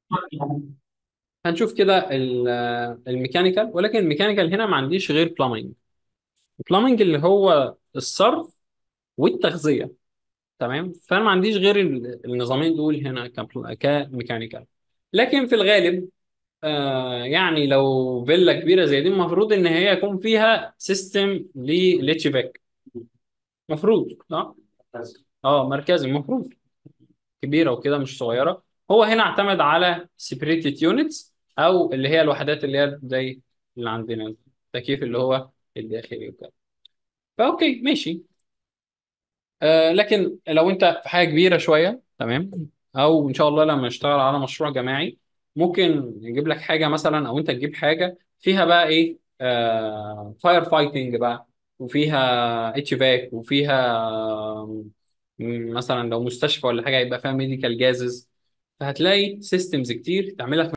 هنشوف كده ال- الميكانيكال ولكن الميكانيكال هنا ما عنديش غير بلامينج البلامينج اللي هو الصرف والتغذيه تمام فانا ما عنديش غير ال- النظامين دول هنا كبل- كميكانيكال لكن في الغالب آه يعني لو فيلا كبيره زي دي المفروض ان هي يكون فيها سيستم للاتش باك المفروض صح اه مركزي المفروض كبيره وكده مش صغيره هو هنا اعتمد على سيبريتد يونتس او اللي هي الوحدات اللي هي زي اللي عندنا التكييف اللي هو الداخلي وكده فاوكي ماشي آه لكن لو انت في حاجه كبيره شويه تمام او ان شاء الله لما نشتغل على مشروع جماعي ممكن نجيب لك حاجه مثلا او انت تجيب حاجه فيها بقى ايه آه فاير فايتنج بقى وفيها اتش فاك وفيها آم، مثلا لو مستشفى ولا حاجه يبقى فيها ميديكال جازز فهتلاقي سيستمز كتير تعمل لك